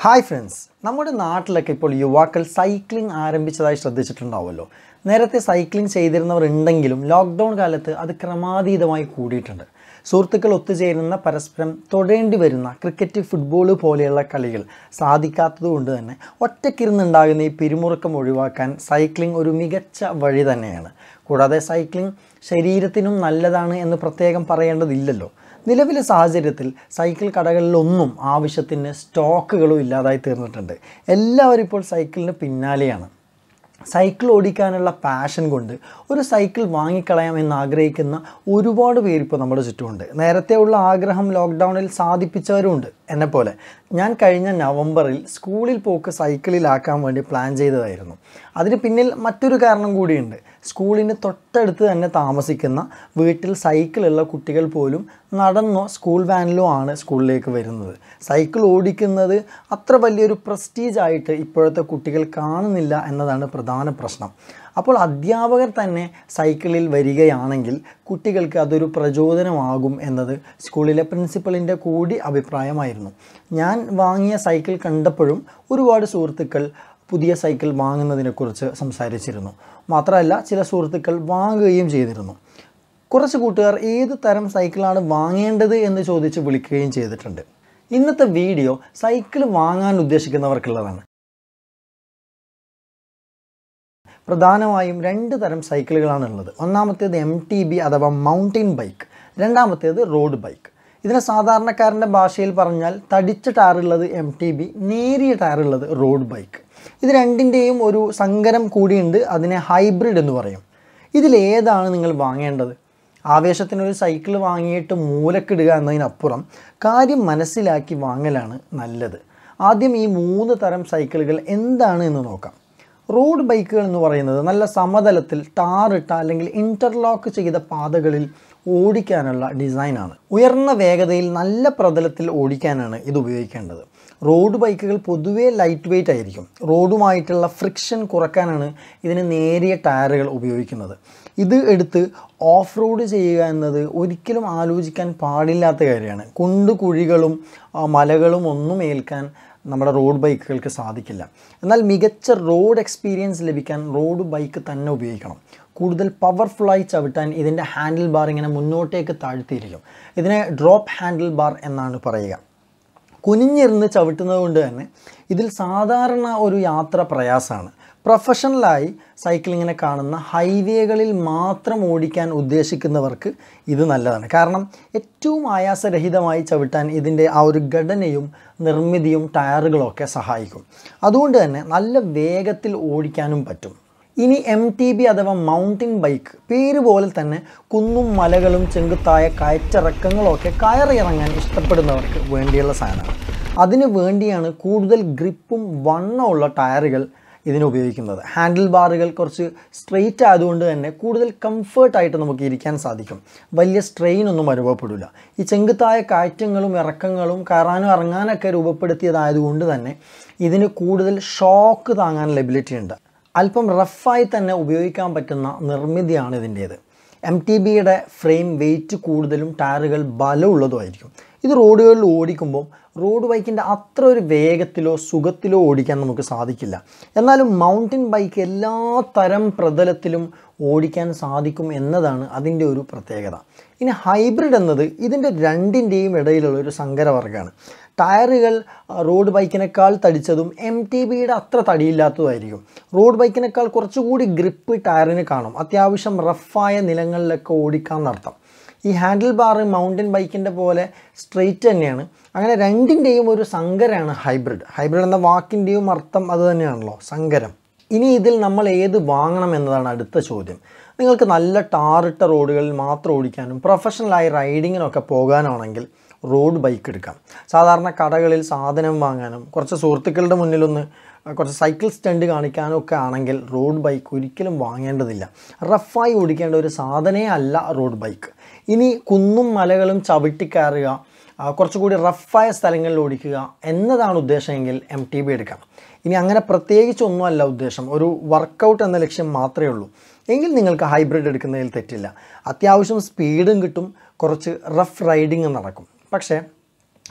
hi friends നമ്മുടെ നാട്ടിലൊക്കെ ഇപ്പോൾ യുവാക്കൾ സൈക്ലിംഗ് ആരംഭിച്ചതായി ശ്രദ്ധിച്ചിട്ടുണ്ടാവുമല്ലോ നേരത്തെ സൈക്ലിംഗ് ചെയ്തിരുന്നവർ ഉണ്ടെങ്കിലും ലോക്ക്ഡൗൺ കാലത്ത് അത് ക്രമാതീതമായി കൂടിയിട്ടുണ്ട് സുഹൃത്തുക്കൾ ഒത്തുചേരുന്ന പരസ്പരം തൊടേണ്ടി വരുന്ന ക്രിക്കറ്റ് ഫുട്ബോൾ പോലെയുള്ള കളികൾ സാധിക്കാത്തതുകൊണ്ട് തന്നെ ഒറ്റയ്ക്കിരുന്നുണ്ടാകുന്ന ഈ പിരിമുറുക്കം ഒഴിവാക്കാൻ സൈക്ലിംഗ് ഒരു മികച്ച വഴി തന്നെയാണ് കൂടാതെ സൈക്ലിംഗ് ശരീരത്തിനും നല്ലതാണ് എന്ന് പ്രത്യേകം പറയേണ്ടതില്ലല്ലോ നിലവിലെ സാഹചര്യത്തിൽ സൈക്കിൾ കടകളിലൊന്നും ആവശ്യത്തിന് സ്റ്റോക്കുകളും ഇല്ലാതായി തീർന്നിട്ടുണ്ട് എല്ലാവരും ഇപ്പോൾ സൈക്കിളിന് പിന്നാലെയാണ് സൈക്കിൾ ഓടിക്കാനുള്ള പാഷൻ കൊണ്ട് ഒരു സൈക്കിൾ വാങ്ങിക്കളയാം എന്ന് ആഗ്രഹിക്കുന്ന ഒരുപാട് പേര് ഇപ്പോൾ നമ്മുടെ ചുറ്റുമുണ്ട് നേരത്തെ ഉള്ള ആഗ്രഹം ലോക്ക്ഡൗണിൽ സാധിപ്പിച്ചവരുമുണ്ട് എന്നെപ്പോലെ ഞാൻ കഴിഞ്ഞ നവംബറിൽ സ്കൂളിൽ പോക്ക് സൈക്കിളിലാക്കാൻ വേണ്ടി പ്ലാൻ ചെയ്തതായിരുന്നു അതിന് പിന്നിൽ മറ്റൊരു കാരണം കൂടിയുണ്ട് സ്കൂളിന് തൊട്ടടുത്ത് തന്നെ താമസിക്കുന്ന വീട്ടിൽ സൈക്കിളുള്ള കുട്ടികൾ പോലും നടന്നോ സ്കൂൾ വാനിലോ ആണ് സ്കൂളിലേക്ക് വരുന്നത് സൈക്കിൾ ഓടിക്കുന്നത് അത്ര വലിയൊരു പ്രസ്റ്റീജ് ആയിട്ട് ഇപ്പോഴത്തെ കുട്ടികൾ കാണുന്നില്ല എന്നതാണ് പ്രധാന പ്രശ്നം അപ്പോൾ അധ്യാപകർ തന്നെ സൈക്കിളിൽ വരികയാണെങ്കിൽ കുട്ടികൾക്ക് അതൊരു പ്രചോദനമാകും എന്നത് സ്കൂളിലെ പ്രിൻസിപ്പളിൻ്റെ കൂടി അഭിപ്രായമായിരുന്നു ഞാൻ വാങ്ങിയ സൈക്കിൾ കണ്ടപ്പോഴും ഒരുപാട് സുഹൃത്തുക്കൾ പുതിയ സൈക്കിൾ വാങ്ങുന്നതിനെക്കുറിച്ച് സംസാരിച്ചിരുന്നു മാത്രമല്ല ചില സുഹൃത്തുക്കൾ വാങ്ങുകയും ചെയ്തിരുന്നു കുറച്ച് കൂട്ടുകാർ ഏത് തരം സൈക്കിളാണ് വാങ്ങേണ്ടത് എന്ന് ചോദിച്ച് വിളിക്കുകയും ചെയ്തിട്ടുണ്ട് ഇന്നത്തെ വീഡിയോ സൈക്കിൾ വാങ്ങാൻ ഉദ്ദേശിക്കുന്നവർക്കുള്ളതാണ് പ്രധാനമായും രണ്ട് തരം സൈക്കിളുകളാണ് ഉള്ളത് ഒന്നാമത്തേത് എം ടി ബി അഥവാ മൗണ്ടൻ ബൈക്ക് രണ്ടാമത്തേത് റോഡ് ബൈക്ക് ഇതിനെ സാധാരണക്കാരൻ്റെ ഭാഷയിൽ പറഞ്ഞാൽ തടിച്ച ടയറുള്ളത് എം ടി ബി നേരിയ ടയറുള്ളത് റോഡ് ബൈക്ക് ഇത് രണ്ടിൻ്റെയും ഒരു സങ്കരം കൂടിയുണ്ട് അതിനെ ഹൈബ്രിഡ് എന്ന് പറയും ഇതിലേതാണ് നിങ്ങൾ വാങ്ങേണ്ടത് ആവേശത്തിനൊരു സൈക്കിൾ വാങ്ങിയിട്ട് മൂലക്കിടുക എന്നതിനപ്പുറം കാര്യം മനസ്സിലാക്കി വാങ്ങലാണ് നല്ലത് ആദ്യം ഈ മൂന്ന് തരം സൈക്കിളുകൾ എന്താണ് എന്ന് നോക്കാം റോഡ് ബൈക്കുകൾ എന്ന് പറയുന്നത് നല്ല സമതലത്തിൽ ടാറിട്ട അല്ലെങ്കിൽ ഇൻ്റർലോക്ക് ചെയ്ത പാതകളിൽ ഓടിക്കാനുള്ള ഡിസൈനാണ് ഉയർന്ന വേഗതയിൽ നല്ല പ്രതലത്തിൽ ഓടിക്കാനാണ് ഇത് ഉപയോഗിക്കേണ്ടത് റോഡ് ബൈക്കുകൾ പൊതുവേ ലൈറ്റ് വെയിറ്റ് ആയിരിക്കും റോഡുമായിട്ടുള്ള ഫ്രിക്ഷൻ കുറക്കാനാണ് ഇതിന് നേരിയ ടയറുകൾ ഉപയോഗിക്കുന്നത് ഇത് എടുത്ത് ഓഫ് റോഡ് ചെയ്യുക എന്നത് ഒരിക്കലും ആലോചിക്കാൻ പാടില്ലാത്ത കാര്യമാണ് കുണ്ടു കുഴികളും ആ, മലകളും ഒന്നും ഏൽക്കാൻ നമ്മുടെ റോഡ് ബൈക്കുകൾക്ക് സാധിക്കില്ല എന്നാൽ മികച്ച റോഡ് എക്സ്പീരിയൻസ് ലഭിക്കാൻ റോഡ് ബൈക്ക് തന്നെ ഉപയോഗിക്കണം കൂടുതൽ പവർഫുള്ളായി ചവിട്ടാൻ ഇതിൻ്റെ ഹാൻഡിൽ ബാർ ഇങ്ങനെ മുന്നോട്ടേക്ക് താഴ്ത്തിയിരിക്കും ഇതിനെ ഡ്രോപ്പ് ഹാൻഡിൽ ബാർ എന്നാണ് പറയുക കുനിഞ്ഞിരുന്ന് ചവിട്ടുന്നത് കൊണ്ട് തന്നെ ഇതിൽ സാധാരണ ഒരു യാത്ര പ്രയാസമാണ് പ്രൊഫഷണലായി സൈക്ലിങ്ങിനെ കാണുന്ന ഹൈവേകളിൽ മാത്രം ഓടിക്കാൻ ഉദ്ദേശിക്കുന്നവർക്ക് ഇത് നല്ലതാണ് കാരണം ഏറ്റവും ആയാസരഹിതമായി ചവിട്ടാൻ ഇതിൻ്റെ ആ ഒരു ഘടനയും നിർമ്മിതിയും ടയറുകളൊക്കെ സഹായിക്കും അതുകൊണ്ട് തന്നെ നല്ല വേഗത്തിൽ ഓടിക്കാനും പറ്റും ഇനി എം ടി ബി അഥവാ മൗണ്ടൻ ബൈക്ക് പേര് പോലെ തന്നെ കുന്നും മലകളും ചെങ്കുത്തായ കയറ്റിറക്കങ്ങളൊക്കെ കയറിയിറങ്ങാൻ ഇഷ്ടപ്പെടുന്നവർക്ക് വേണ്ടിയുള്ള സാധനമാണ് അതിനു വേണ്ടിയാണ് കൂടുതൽ ഗ്രിപ്പും വണ്ണമുള്ള ടയറുകൾ ഇതിന് ഉപയോഗിക്കുന്നത് ഹാൻഡിൽ ബാറുകൾ കുറച്ച് സ്ട്രെയിറ്റ് ആയതുകൊണ്ട് തന്നെ കൂടുതൽ കംഫേർട്ടായിട്ട് നമുക്ക് ഇരിക്കാൻ സാധിക്കും വലിയ സ്ട്രെയിൻ ഒന്നും അനുഭവപ്പെടില്ല ഈ ചെങ്കുത്തായ കയറ്റങ്ങളും ഇറക്കങ്ങളും കയറാനും ഇറങ്ങാനൊക്കെ രൂപപ്പെടുത്തിയതായതുകൊണ്ട് തന്നെ ഇതിന് കൂടുതൽ ഷോക്ക് താങ്ങാൻ ലബിലിറ്റി ഉണ്ട് അല്പം റഫായി തന്നെ ഉപയോഗിക്കാൻ പറ്റുന്ന നിർമ്മിതിയാണ് ഇതിൻ്റേത് എം ടി ബിയുടെ ഫ്രെയിം വെയിറ്റ് കൂടുതലും ടയറുകൾ ബലമുള്ളതുമായിരിക്കും ഇത് റോഡുകളിൽ ഓടിക്കുമ്പോൾ റോഡ് ബൈക്കിൻ്റെ അത്ര ഒരു വേഗത്തിലോ സുഖത്തിലോ ഓടിക്കാൻ നമുക്ക് സാധിക്കില്ല എന്നാലും മൗണ്ടൻ ബൈക്ക് എല്ലാ തരം പ്രതലത്തിലും ഓടിക്കാൻ സാധിക്കും എന്നതാണ് അതിൻ്റെ ഒരു പ്രത്യേകത ഇനി ഹൈബ്രിഡ് എന്നത് ഇതിൻ്റെ രണ്ടിൻ്റെയും ഇടയിലുള്ള ഒരു സങ്കരവർഗ്ഗമാണ് ടയറുകൾ ആ, റോഡ് ബൈക്കിനേക്കാൾ തടിച്ചതും എം ടി ബിയുടെ അത്ര തടിയില്ലാത്തതുമായിരിക്കും റോഡ് ബൈക്കിനേക്കാൾ കുറച്ചുകൂടി ഗ്രിപ്പ് ടയറിന് കാണും അത്യാവശ്യം റഫായ നിലങ്ങളിലൊക്കെ ഓടിക്കാൻ നടത്താം ഈ ഹാൻഡിൽ ബാർ മൗണ്ടൻ ബൈക്കിൻ്റെ പോലെ സ്ട്രെയിറ്റ് തന്നെയാണ് അങ്ങനെ രണ്ടിൻ്റെയും ഒരു സങ്കരമാണ് ഹൈബ്രിഡ് ഹൈബ്രിഡ് എന്ന വാക്കിൻ്റെയും അർത്ഥം അത് തന്നെയാണല്ലോ സങ്കരം ഇനി ഇതിൽ നമ്മൾ ഏത് വാങ്ങണം എന്നതാണ് അടുത്ത ചോദ്യം നിങ്ങൾക്ക് നല്ല ടാറിട്ട റോഡുകളിൽ മാത്രം ഓടിക്കാനും പ്രൊഫഷണലായി റൈഡിങ്ങിനൊക്കെ പോകാനാണെങ്കിൽ റോഡ് ബൈക്ക് എടുക്കാം സാധാരണ കടകളിൽ സാധനം വാങ്ങാനും കുറച്ച് സുഹൃത്തുക്കളുടെ മുന്നിലൊന്ന് കുറച്ച് സൈക്കിൾ സ്റ്റണ്ട് കാണിക്കാനും ഒക്കെ ആണെങ്കിൽ റോഡ് ബൈക്ക് ഒരിക്കലും വാങ്ങേണ്ടതില്ല റഫായി ഓടിക്കേണ്ട ഒരു സാധനേ അല്ല റോഡ് ബൈക്ക് ഇനി കുന്നും മലകളും ചവിട്ടിക്കയറുക ആ, കുറച്ചുകൂടി റഫായ സ്ഥലങ്ങളിൽ ഓടിക്കുക എന്നതാണ് ഉദ്ദേശമെങ്കിൽ എം ടി ബി എടുക്കാം ഇനി അങ്ങനെ പ്രത്യേകിച്ചൊന്നുമല്ല ഉദ്ദേശം ഒരു വർക്കൗട്ട് എന്ന ലക്ഷ്യം മാത്രമേ ഉള്ളൂ എങ്കിൽ നിങ്ങൾക്ക് ഹൈബ്രിഡ് എടുക്കുന്നതിൽ തെറ്റില്ല അത്യാവശ്യം സ്പീഡും കിട്ടും കുറച്ച് റഫ് റൈഡിങ് നടക്കും പക്ഷേ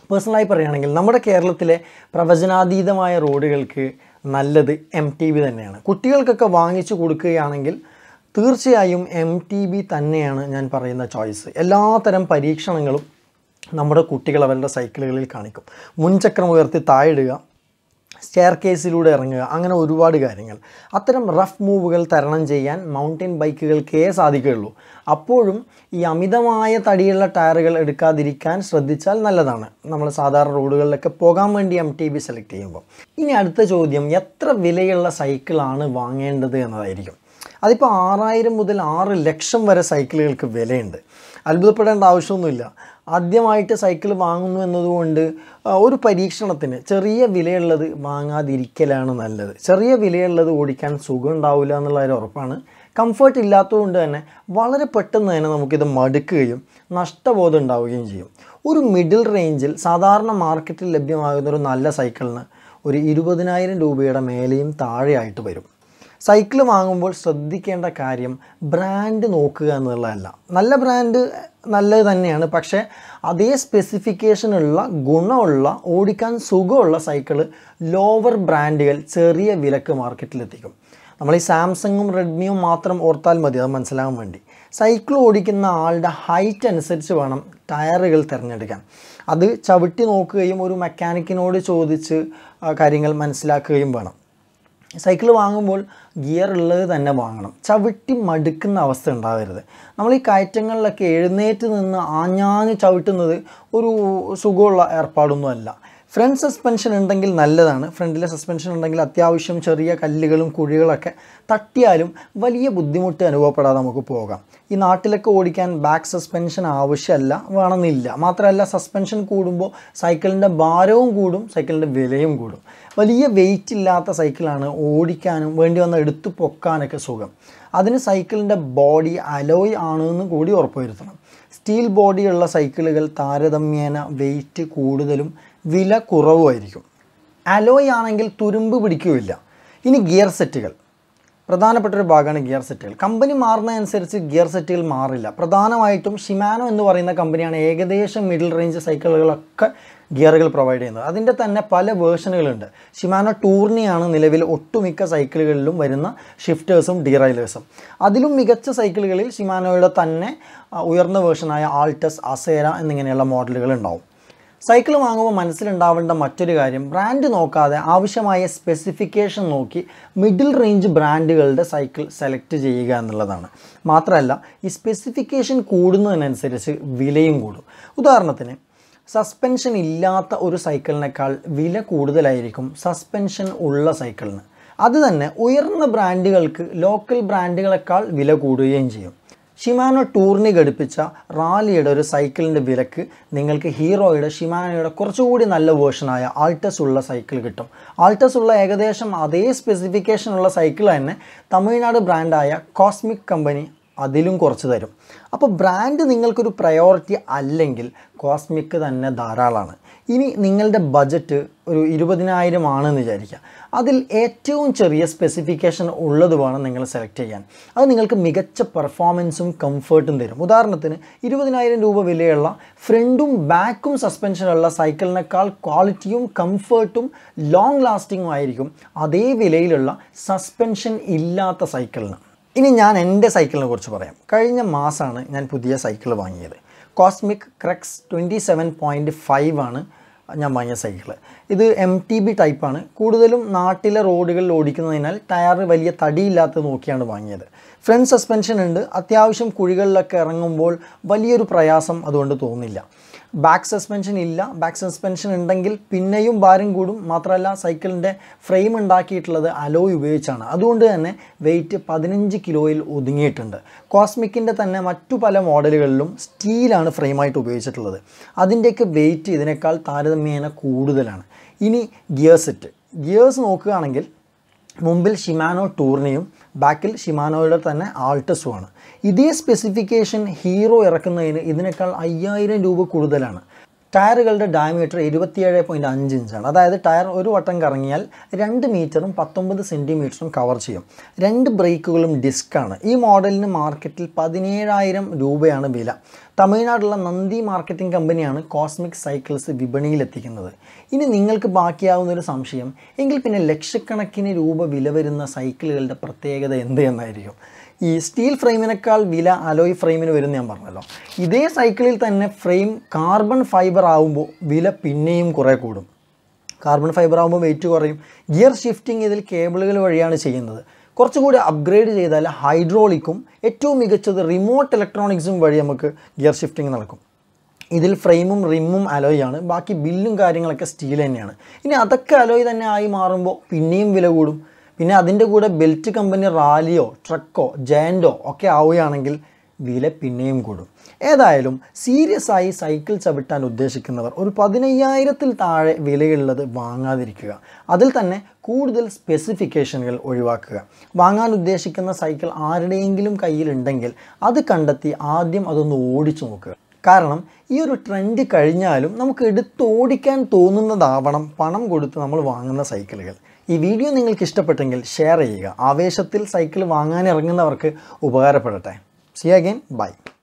പേഴ്സണലായി പറയുകയാണെങ്കിൽ നമ്മുടെ കേരളത്തിലെ പ്രവചനാതീതമായ റോഡുകൾക്ക് നല്ലത് എം ടി ബി തന്നെയാണ് കുട്ടികൾക്കൊക്കെ വാങ്ങിച്ചു കൊടുക്കുകയാണെങ്കിൽ തീർച്ചയായും എം ടി ബി തന്നെയാണ് ഞാൻ പറയുന്ന ചോയ്സ് എല്ലാത്തരം പരീക്ഷണങ്ങളും നമ്മുടെ കുട്ടികൾ അവരുടെ സൈക്കിളുകളിൽ കാണിക്കും മുൻചക്രം ഉയർത്തി താഴിടുക സ്റ്റെയർ കേസിലൂടെ ഇറങ്ങുക അങ്ങനെ ഒരുപാട് കാര്യങ്ങൾ അത്തരം റഫ് മൂവുകൾ തരണം ചെയ്യാൻ മൗണ്ടൻ ബൈക്കുകൾക്കേ സാധിക്കുകയുള്ളൂ അപ്പോഴും ഈ അമിതമായ തടിയുള്ള ടയറുകൾ എടുക്കാതിരിക്കാൻ ശ്രദ്ധിച്ചാൽ നല്ലതാണ് നമ്മൾ സാധാരണ റോഡുകളിലൊക്കെ പോകാൻ വേണ്ടി എം ടി ബി സെലക്ട് ചെയ്യുമ്പോൾ ഇനി അടുത്ത ചോദ്യം എത്ര വിലയുള്ള സൈക്കിളാണ് വാങ്ങേണ്ടത് എന്നതായിരിക്കും അതിപ്പോൾ ആറായിരം മുതൽ ആറ് ലക്ഷം വരെ സൈക്കിളുകൾക്ക് വിലയുണ്ട് അത്ഭുതപ്പെടേണ്ട ആവശ്യമൊന്നുമില്ല ആദ്യമായിട്ട് സൈക്കിൾ വാങ്ങുന്നു എന്നതുകൊണ്ട് ആ, ഒരു പരീക്ഷണത്തിന് ചെറിയ വിലയുള്ളത് വാങ്ങാതിരിക്കലാണ് നല്ലത് ചെറിയ വിലയുള്ളത് ഓടിക്കാൻ സുഖം ഉണ്ടാവില്ല എന്നുള്ള ഒരു ഉറപ്പാണ് കംഫർട്ട് ഇല്ലാത്തതുകൊണ്ട് തന്നെ വളരെ പെട്ടെന്ന് തന്നെ നമുക്കിത് മടുക്കുകയും നഷ്ടബോധം ഉണ്ടാവുകയും ചെയ്യും ഒരു മിഡിൽ റേഞ്ചിൽ സാധാരണ മാർക്കറ്റിൽ ലഭ്യമാകുന്ന ഒരു നല്ല സൈക്കിളിന് ഒരു ഇരുപതിനായിരം രൂപയുടെ മേലെയും താഴെയായിട്ട് വരും സൈക്കിൾ വാങ്ങുമ്പോൾ ശ്രദ്ധിക്കേണ്ട കാര്യം ബ്രാൻഡ് നോക്കുക എന്നുള്ളതല്ല നല്ല ബ്രാൻഡ് നല്ലത് തന്നെയാണ് പക്ഷേ അതേ സ്പെസിഫിക്കേഷനുള്ള ഗുണമുള്ള ഓടിക്കാൻ സുഖമുള്ള സൈക്കിൾ ലോവർ ബ്രാൻഡുകൾ ചെറിയ വിലക്ക് മാർക്കറ്റിലെത്തിക്കും നമ്മൾ ഈ സാംസങ്ങും റെഡ്മിയും മാത്രം ഓർത്താൽ മതി അത് മനസ്സിലാകാൻ വേണ്ടി സൈക്കിൾ ഓടിക്കുന്ന ആളുടെ ഹൈറ്റ് അനുസരിച്ച് വേണം ടയറുകൾ തിരഞ്ഞെടുക്കാൻ അത് ചവിട്ടി നോക്കുകയും ഒരു മെക്കാനിക്കിനോട് ചോദിച്ച് ആ, കാര്യങ്ങൾ മനസ്സിലാക്കുകയും വേണം സൈക്കിൾ വാങ്ങുമ്പോൾ ഗിയർ ഉള്ളത് തന്നെ വാങ്ങണം ചവിട്ടി മടുക്കുന്ന അവസ്ഥ ഉണ്ടാവരുത് നമ്മൾ ഈ കയറ്റങ്ങളിലൊക്കെ എഴുന്നേറ്റ് നിന്ന് ആഞ്ഞാഞ്ഞ് ചവിട്ടുന്നത് ഒരു സുഖമുള്ള ഏർപ്പാടൊന്നുമല്ല ഫ്രണ്ട് സസ്പെൻഷൻ ഉണ്ടെങ്കിൽ നല്ലതാണ് ഫ്രണ്ടിലെ സസ്പെൻഷൻ ഉണ്ടെങ്കിൽ അത്യാവശ്യം ചെറിയ കല്ലുകളും കുഴികളൊക്കെ തട്ടിയാലും വലിയ ബുദ്ധിമുട്ട് അനുഭവപ്പെടാതെ നമുക്ക് പോകാം ഈ നാട്ടിലൊക്കെ ഓടിക്കാൻ ബാക്ക് സസ്പെൻഷൻ ആവശ്യമല്ല വേണമെന്നില്ല മാത്രമല്ല സസ്പെൻഷൻ കൂടുമ്പോൾ സൈക്കിളിൻ്റെ ഭാരവും കൂടും സൈക്കിളിൻ്റെ വിലയും കൂടും വലിയ വെയിറ്റ് ഇല്ലാത്ത സൈക്കിളാണ് ഓടിക്കാനും വേണ്ടി വന്ന് എടുത്തു പൊക്കാനൊക്കെ സുഖം അതിന് സൈക്കിളിൻ്റെ ബോഡി അലോയ് ആണെന്ന് കൂടി ഉറപ്പുവരുത്തണം സ്റ്റീൽ ബോഡിയുള്ള സൈക്കിളുകൾ താരതമ്യേന വെയിറ്റ് കൂടുതലും വില കുറവുമായിരിക്കും അലോയ് ആണെങ്കിൽ തുരുമ്പ് പിടിക്കുകയില്ല ഇനി ഗിയർ സെറ്റുകൾ പ്രധാനപ്പെട്ട ഒരു ഭാഗമാണ് ഗിയർ സെറ്റുകൾ കമ്പനി മാറുന്നതനുസരിച്ച് ഗിയർ സെറ്റുകൾ മാറില്ല പ്രധാനമായിട്ടും ഷിമാനോ എന്ന് പറയുന്ന കമ്പനിയാണ് ഏകദേശം മിഡിൽ റേഞ്ച് സൈക്കിളുകളൊക്കെ ഗിയറുകൾ പ്രൊവൈഡ് ചെയ്യുന്നത് അതിൻ്റെ തന്നെ പല വേർഷനുകളുണ്ട് ഷിമാനോ ടൂർണിയാണ് നിലവിൽ ഒട്ടുമിക്ക സൈക്കിളുകളിലും വരുന്ന ഷിഫ്റ്റേഴ്സും ഡീറൈലേഴ്സും അതിലും മികച്ച സൈക്കിളുകളിൽ ഷിമാനോയുടെ തന്നെ ആ, ഉയർന്ന വേർഷനായ ആൾട്ടസ് അസേര എന്നിങ്ങനെയുള്ള മോഡലുകൾ ഉണ്ടാവും സൈക്കിൾ വാങ്ങുമ്പോൾ മനസ്സിലുണ്ടാവേണ്ട മറ്റൊരു കാര്യം ബ്രാൻഡ് നോക്കാതെ ആവശ്യമായ സ്പെസിഫിക്കേഷൻ നോക്കി മിഡിൽ റേഞ്ച് ബ്രാൻഡുകളുടെ സൈക്കിൾ സെലക്ട് ചെയ്യുക എന്നുള്ളതാണ് മാത്രമല്ല ഈ സ്പെസിഫിക്കേഷൻ കൂടുന്നതിനനുസരിച്ച് വിലയും കൂടും ഉദാഹരണത്തിന് സസ്പെൻഷൻ ഇല്ലാത്ത ഒരു സൈക്കിളിനേക്കാൾ വില കൂടുതലായിരിക്കും സസ്പെൻഷൻ ഉള്ള സൈക്കിളിന് അത് തന്നെ ഉയർന്ന ബ്രാൻഡുകൾക്ക് ലോക്കൽ ബ്രാൻഡുകളെക്കാൾ വില കൂടുകയും ചെയ്യും ഷിമാനോ ടൂറിന് ഘടിപ്പിച്ച റാലിയുടെ ഒരു സൈക്കിളിൻ്റെ വിലക്ക് നിങ്ങൾക്ക് ഹീറോയുടെ ഷിമാനോയുടെ കുറച്ചുകൂടി നല്ല വേർഷനായ ആൾട്ടസ് ഉള്ള സൈക്കിൾ കിട്ടും ആൾട്ടസ് ഉള്ള ഏകദേശം അതേ സ്പെസിഫിക്കേഷൻ ഉള്ള സൈക്കിൾ തന്നെ തമിഴ്നാട് ബ്രാൻഡായ കോസ്മിക് കമ്പനി അതിലും കുറച്ച് തരും അപ്പോൾ ബ്രാൻഡ് നിങ്ങൾക്കൊരു പ്രയോറിറ്റി അല്ലെങ്കിൽ കോസ്മിക് തന്നെ ധാരാളമാണ് ഇനി നിങ്ങളുടെ ബജറ്റ് ഒരു ഇരുപതിനായിരം ആണെന്ന് വിചാരിക്കുക അതിൽ ഏറ്റവും ചെറിയ സ്പെസിഫിക്കേഷൻ ഉള്ളത് വേണം നിങ്ങൾ സെലക്ട് ചെയ്യാൻ അത് നിങ്ങൾക്ക് മികച്ച പെർഫോമൻസും കംഫർട്ടും തരും ഉദാഹരണത്തിന് ഇരുപതിനായിരം രൂപ വിലയുള്ള ഫ്രണ്ടും ബാക്കും സസ്പെൻഷനുള്ള സൈക്കിളിനേക്കാൾ ക്വാളിറ്റിയും കംഫർട്ടും ലോങ് ലാസ്റ്റിങ്ങും ആയിരിക്കും അതേ വിലയിലുള്ള സസ്പെൻഷൻ ഇല്ലാത്ത സൈക്കിളിന് ഇനി ഞാൻ എൻ്റെ സൈക്കിളിനെ കുറിച്ച് പറയാം കഴിഞ്ഞ മാസമാണ് ഞാൻ പുതിയ സൈക്കിൾ വാങ്ങിയത് കോസ്മിക് ക്രെക്സ് ട്വൻറ്റി സെവൻ പോയിൻറ്റ് ഫൈവ് ആണ് ഞാൻ വാങ്ങിയ സൈക്കിൾ ഇത് എം ടി ബി ടൈപ്പാണ് കൂടുതലും നാട്ടിലെ റോഡുകളിൽ ഓടിക്കുന്നതിനാൽ ടയർ വലിയ തടിയില്ലാത്തത് നോക്കിയാണ് വാങ്ങിയത് ഫ്രണ്ട് സസ്പെൻഷൻ ഉണ്ട് അത്യാവശ്യം കുഴികളിലൊക്കെ ഇറങ്ങുമ്പോൾ വലിയൊരു പ്രയാസം അതുകൊണ്ട് തോന്നില്ല ബാക്ക് സസ്പെൻഷൻ ഇല്ല ബാക്ക് സസ്പെൻഷൻ ഉണ്ടെങ്കിൽ പിന്നെയും ഭാരം കൂടും മാത്രമല്ല സൈക്കിളിൻ്റെ ഫ്രെയിം ഉണ്ടാക്കിയിട്ടുള്ളത് അലോയ് ഉപയോഗിച്ചാണ് അതുകൊണ്ട് തന്നെ വെയിറ്റ് പതിനഞ്ച് കിലോയിൽ ഒതുങ്ങിയിട്ടുണ്ട് കോസ്മിക്കിൻ്റെ തന്നെ മറ്റു പല മോഡലുകളിലും സ്റ്റീലാണ് ഫ്രെയിമായിട്ട് ഉപയോഗിച്ചിട്ടുള്ളത് അതിൻ്റെയൊക്കെ വെയിറ്റ് ഇതിനേക്കാൾ താരതമ്യേന കൂടുതലാണ് ഇനി ഗിയർ സെറ്റ് ഗിയേഴ്സ് നോക്കുകയാണെങ്കിൽ മുമ്പിൽ ഷിമാനോ ടൂറിനെയും ബാക്കിൽ ഷിമാനോയുടെ തന്നെ ആൾട്ടസുമാണ് ഇതേ സ്പെസിഫിക്കേഷൻ ഹീറോ ഇറക്കുന്നതിന് ഇതിനേക്കാൾ അയ്യായിരം രൂപ കൂടുതലാണ് ടയറുകളുടെ ഡയമീറ്റർ ഇരുപത്തിയേഴ് പോയിൻറ്റ് അഞ്ച് ഇഞ്ചാണ് അതായത് ടയർ ഒരു വട്ടം കറങ്ങിയാൽ രണ്ട് മീറ്ററും പത്തൊമ്പത് സെൻറ്റിമീറ്ററും കവർ ചെയ്യും രണ്ട് ബ്രേക്കുകളും ഡിസ്ക്കാണ് ഈ മോഡലിന് മാർക്കറ്റിൽ പതിനേഴായിരം രൂപയാണ് വില തമിഴ്നാടുള്ള നന്ദി മാർക്കറ്റിംഗ് കമ്പനിയാണ് കോസ്മിക് സൈക്കിൾസ് വിപണിയിലെത്തിക്കുന്നത് ഇനി നിങ്ങൾക്ക് ബാക്കിയാവുന്ന ഒരു സംശയം എങ്കിൽ പിന്നെ ലക്ഷക്കണക്കിന് രൂപ വില വരുന്ന സൈക്കിളുകളുടെ പ്രത്യേകത എന്ത് എന്നായിരിക്കും ഈ സ്റ്റീൽ ഫ്രെയിമിനേക്കാൾ വില അലോയ് ഫ്രെയിമിന് വരും ഞാൻ പറഞ്ഞല്ലോ ഇതേ സൈക്കിളിൽ തന്നെ ഫ്രെയിം കാർബൺ ഫൈബർ ആവുമ്പോൾ വില പിന്നെയും കുറേ കൂടും കാർബൺ ഫൈബർ ആകുമ്പോൾ വെയിറ്റ് കുറയും ഗിയർ ഷിഫ്റ്റിംഗ് ഇതിൽ കേബിളുകൾ വഴിയാണ് ചെയ്യുന്നത് കുറച്ചുകൂടി അപ്ഗ്രേഡ് ചെയ്താൽ ഹൈഡ്രോളിക്കും ഏറ്റവും മികച്ചത് റിമോട്ട് ഇലക്ട്രോണിക്സും വഴി നമുക്ക് ഗിയർ ഷിഫ്റ്റിംഗ് നടക്കും ഇതിൽ ഫ്രെയിമും റിമ്മും അലോയ് ആണ് ബാക്കി ബില്ലും കാര്യങ്ങളൊക്കെ സ്റ്റീൽ തന്നെയാണ് ഇനി അതൊക്കെ അലോയ് തന്നെ ആയി മാറുമ്പോൾ പിന്നെയും വില കൂടും പിന്നെ അതിൻ്റെ കൂടെ ബെൽറ്റ് കമ്പനി റാലിയോ ട്രക്കോ ജയൻറ്റോ ഒക്കെ ആവുകയാണെങ്കിൽ വില പിന്നെയും കൂടും ഏതായാലും സീരിയസ് ആയി സൈക്കിൾ ചവിട്ടാൻ ഉദ്ദേശിക്കുന്നവർ ഒരു പതിനയ്യായിരത്തിൽ താഴെ വിലയുള്ളത് വാങ്ങാതിരിക്കുക അതിൽ തന്നെ കൂടുതൽ സ്പെസിഫിക്കേഷനുകൾ ഒഴിവാക്കുക വാങ്ങാൻ ഉദ്ദേശിക്കുന്ന സൈക്കിൾ ആരുടെയെങ്കിലും കയ്യിലുണ്ടെങ്കിൽ അത് കണ്ടെത്തി ആദ്യം അതൊന്ന് ഓടിച്ചു നോക്കുക കാരണം ഈ ഒരു ട്രെൻഡ് കഴിഞ്ഞാലും നമുക്ക് എടുത്തോടിക്കാൻ തോന്നുന്നതാവണം പണം കൊടുത്ത് നമ്മൾ വാങ്ങുന്ന സൈക്കിളുകൾ ഈ വീഡിയോ നിങ്ങൾക്ക് ഇഷ്ടപ്പെട്ടെങ്കിൽ ഷെയർ ചെയ്യുക ആവേശത്തിൽ സൈക്കിൾ വാങ്ങാൻ ഇറങ്ങുന്നവർക്ക് ഉപകാരപ്പെടട്ടെ സി അഗൈൻ ബൈ